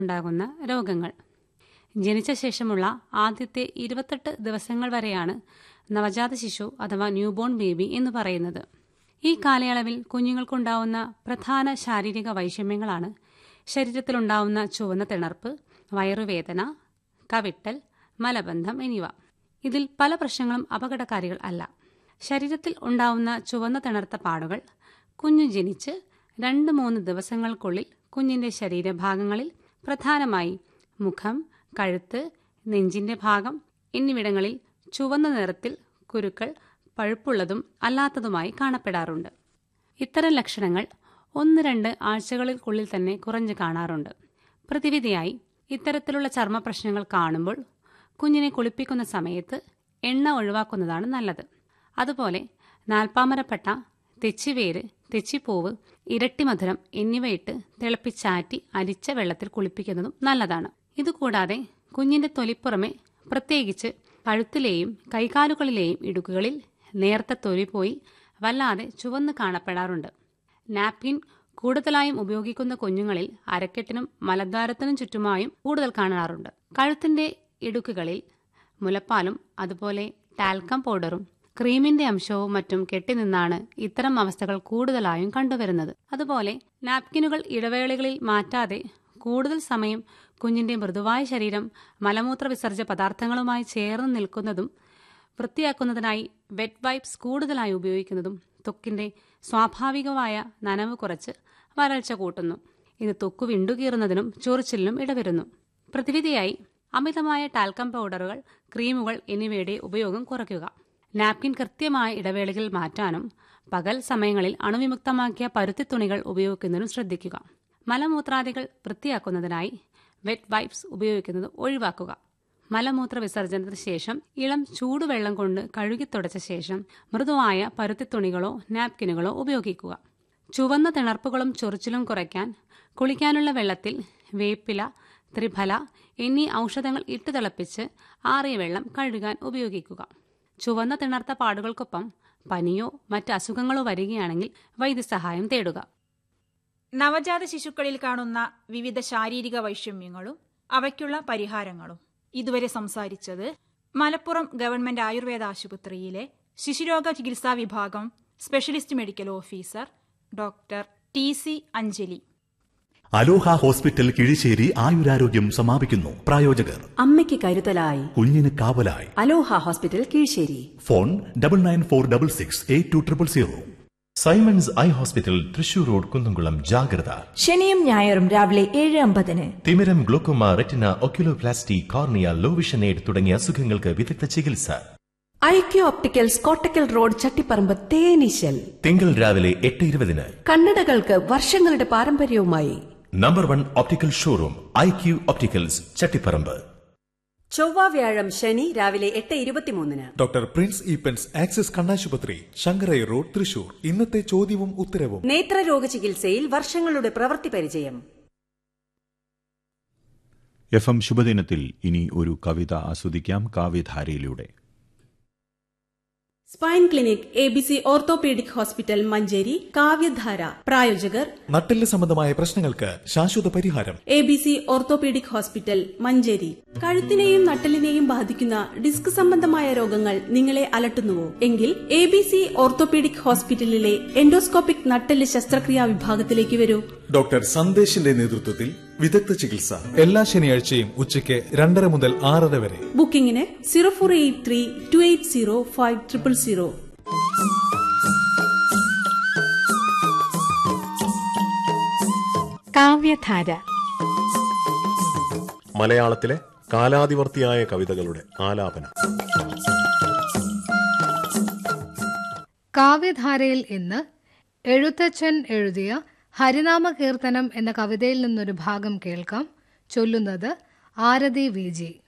ഉണ്ടാകുന്ന രോഗങ്ങൾ ജനിച്ച ശേഷമുള്ള ആദ്യത്തെ ഇരുപത്തെട്ട് ദിവസങ്ങൾ വരെയാണ് നവജാത ശിശു അഥവാ ന്യൂബോൺ ബേബി എന്ന് പറയുന്നത് ഈ കാലയളവിൽ കുഞ്ഞുങ്ങൾക്കുണ്ടാവുന്ന പ്രധാന ശാരീരിക വൈഷമ്യങ്ങളാണ് ശരീരത്തിലുണ്ടാവുന്ന ചുവന്ന തിണർപ്പ് വയറുവേദന കവിട്ടൽ മലബന്ധം എന്നിവ ഇതിൽ പല പ്രശ്നങ്ങളും അപകടകാരികൾ അല്ല ശരീരത്തിൽ ഉണ്ടാവുന്ന ചുവന്ന തിണർത്ത പാടുകൾ കുഞ്ഞു ജനിച്ച് രണ്ട് മൂന്ന് ദിവസങ്ങൾക്കുള്ളിൽ കുഞ്ഞിന്റെ ശരീരഭാഗങ്ങളിൽ പ്രധാനമായി മുഖം കഴുത്ത് നെഞ്ചിന്റെ ഭാഗം എന്നിവിടങ്ങളിൽ ചുവന്ന നിറത്തിൽ കുരുക്കൾ പഴുപ്പുള്ളതും അല്ലാത്തതുമായി കാണപ്പെടാറുണ്ട് ഇത്തരം ലക്ഷണങ്ങൾ ഒന്ന് രണ്ട് ആഴ്ചകൾക്കുള്ളിൽ തന്നെ കുറഞ്ഞു കാണാറുണ്ട് പ്രതിവിധിയായി ഇത്തരത്തിലുള്ള ചർമ്മ പ്രശ്നങ്ങൾ കാണുമ്പോൾ കുഞ്ഞിനെ കുളിപ്പിക്കുന്ന സമയത്ത് എണ്ണ ഒഴിവാക്കുന്നതാണ് നല്ലത് അതുപോലെ നാൽപ്പാമരപ്പട്ട തെച്ചിവേര് തെച്ചിപ്പൂവ് ഇരട്ടിമധുരം എന്നിവയിട്ട് തിളപ്പിച്ചാറ്റി അരിച്ച വെള്ളത്തിൽ കുളിപ്പിക്കുന്നതും നല്ലതാണ് ഇതുകൂടാതെ കുഞ്ഞിന്റെ തൊലിപ്പുറമെ പ്രത്യേകിച്ച് കഴുത്തിലെയും കൈകാലുകളിലെയും ഇടുക്കുകളിൽ നേർത്ത തൊലി പോയി വല്ലാതെ ചുവന്ന് കാണപ്പെടാറുണ്ട് നാപ്കിൻ കൂടുതലായും ഉപയോഗിക്കുന്ന കുഞ്ഞുങ്ങളിൽ അരക്കെട്ടിനും മലദ്വാരത്തിനും ചുറ്റുമായും കൂടുതൽ കാണാറുണ്ട് കഴുത്തിന്റെ ഇടുക്കുകളിൽ മുലപ്പാലും അതുപോലെ ടാൽക്കം പൗഡറും ക്രീമിന്റെ അംശവും മറ്റും കെട്ടിനിന്നാണ് ഇത്തരം അവസ്ഥകൾ കൂടുതലായും കണ്ടുവരുന്നത് അതുപോലെ നാപ്കിനുകൾ ഇടവേളകളിൽ മാറ്റാതെ കൂടുതൽ സമയം കുഞ്ഞിന്റെ മൃദുവായ ശരീരം മലമൂത്ര വിസർജ്യ പദാർത്ഥങ്ങളുമായി ചേർന്ന് നിൽക്കുന്നതും വൃത്തിയാക്കുന്നതിനായി വെറ്റ് വൈപ്സ് കൂടുതലായി ഉപയോഗിക്കുന്നതും ത്വക്കിന്റെ സ്വാഭാവികമായ നനവ് കുറച്ച് വരൾച്ച കൂട്ടുന്നു ഇത് ത്വക്ക് വിണ്ടുകീറുന്നതിനും ചൊറിച്ചിലിനും ഇടവരുന്നു പ്രതിവിധിയായി അമിതമായ ടാൽക്കം പൗഡറുകൾ ക്രീമുകൾ എന്നിവയുടെ ഉപയോഗം കുറയ്ക്കുക നാപ്കിൻ കൃത്യമായ ഇടവേളകളിൽ മാറ്റാനും പകൽ സമയങ്ങളിൽ അണുവിമുക്തമാക്കിയ പരുത്തി തുണികൾ ഉപയോഗിക്കുന്നതിനും ശ്രദ്ധിക്കുക മലമൂത്രാദികൾ വൃത്തിയാക്കുന്നതിനായി വെറ്റ് വൈപ്സ് ഉപയോഗിക്കുന്നത് ഒഴിവാക്കുക മലമൂത്ര വിസർജനത്തിന് ശേഷം ഇളം ചൂടുവെള്ളം കൊണ്ട് കഴുകി തുടച്ച ശേഷം മൃദുവായ പരുത്തി തുണികളോ നാപ്കിനുകളോ ഉപയോഗിക്കുക ചുവന്ന തിണർപ്പുകളും ചൊറിച്ചിലും കുറയ്ക്കാൻ കുളിക്കാനുള്ള വെള്ളത്തിൽ വേപ്പില ത്രിഫല എന്നീ ഔഷധങ്ങൾ ഇട്ട് തിളപ്പിച്ച് ആറിയ വെള്ളം കഴുകാൻ ഉപയോഗിക്കുക ചുവന്ന തിണർത്ത പാടുകൾക്കൊപ്പം പനിയോ മറ്റ് അസുഖങ്ങളോ വരികയാണെങ്കിൽ വൈദ്യസഹായം തേടുക നവജാത ശിശുക്കളിൽ കാണുന്ന വിവിധ ശാരീരിക വൈഷമ്യങ്ങളും അവയ്ക്കുള്ള പരിഹാരങ്ങളും ഇതുവരെ സംസാരിച്ചത് മലപ്പുറം ഗവൺമെന്റ് ആയുർവേദ ആശുപത്രിയിലെ ശിശുരോഗ ചികിത്സാ വിഭാഗം specialist medical officer doctor T C Anjali Aloha hospital Kizhisseri ആയുരാരോഗ്യം സമാപിക്കുന്നു പ്രായോജകർ അമ്മയ്ക്ക് കരുതലായി കുഞ്ഞിന് കാവലായി Aloha hospital Kizhisseri phone double nine four double six eight two triple zero Simons eye hospital Thrissur road Kunnamkulam ജാഗ്രത ശനിയും ഞായറും രാവിലെ ഏഴ് അമ്പതിന് തിമിരം glaucoma retina oculoplasty cornea low vision aid തുടങ്ങിയ അസുഖങ്ങൾക്ക് വിദഗ്ധ ചികിത്സ IQ opticals Kottakkal road Chattiparamba തേനീശൽ തിങ്കൾ രാവിലെ എട്ട് ഇരുപതിന് കണ്ണടകൾക്ക് വർഷങ്ങളുടെ പാരമ്പര്യവുമായി number one optical showroom I Q opticals Chattiparamba ചൊവ്വ വ്യാഴം ശനി രാവിലെ എട്ട് ഇരുപത്തിമൂന്നിന് ഡോക്ടർ പ്രിൻസ് ഈപ്പൻസ് ആക്സിസ് കണ്ണാശുപത്രി ശങ്കരൈ റോഡ് തൃശൂർ ഇന്നത്തെ ചോദ്യവും ഉത്തരവും നേത്രരോഗ ചികിത്സയിൽ വർഷങ്ങളുടെ പ്രവൃത്തി പരിചയം എഫ് എം ശുഭദിനത്തിൽ ഇനി ഒരു കവിത ആസ്വദിക്കാം കാവ്യധാരയിലൂടെ spine clinic A B C orthopaedic hospital Manjeri കാവ്യധാര പ്രായോജകർ നട്ടെല്ല് സംബന്ധമായ പ്രശ്നങ്ങൾക്ക് ശാശ്വത പരിഹാരം A B C orthopaedic hospital Manjeri കഴുത്തിനെയും നട്ടലിനെയും ബാധിക്കുന്ന ഡിസ്ക് സംബന്ധമായ രോഗങ്ങൾ നിങ്ങളെ അലട്ടുന്നുവോ എങ്കിൽ എ ബി സി ഓർത്തോപീഡിക് ഹോസ്പിറ്റലിലെ എൻഡോസ്കോപ്പിക് നട്ടെല്ല് ശസ്ത്രക്രിയാ വിഭാഗത്തിലേക്ക് വരൂ ഡോക്ടർ സന്ദേശിന്റെ നേതൃത്വത്തിൽ വിദഗ്ധ ചികിത്സ എല്ലാ ശനിയാഴ്ചയും ഉച്ചയ്ക്ക് രണ്ടര മുതൽ ആറര വരെ ബുക്കിംഗിന് zero four eight three two eight zero five triple zero കാവ്യധാര മലയാളത്തിലെ കാലാതിവർത്തിയായ കവിതകളുടെ ആലാപനം കാവ്യധാരയിൽ ഇന്ന് എഴുത്തച്ഛൻ എഴുതിയ ഹരിനാമ കീർത്തനം എന്ന കവിതയിൽ നിന്നൊരു ഭാഗം കേൾക്കാം ചൊല്ലുന്നത് ആരതി വി ജി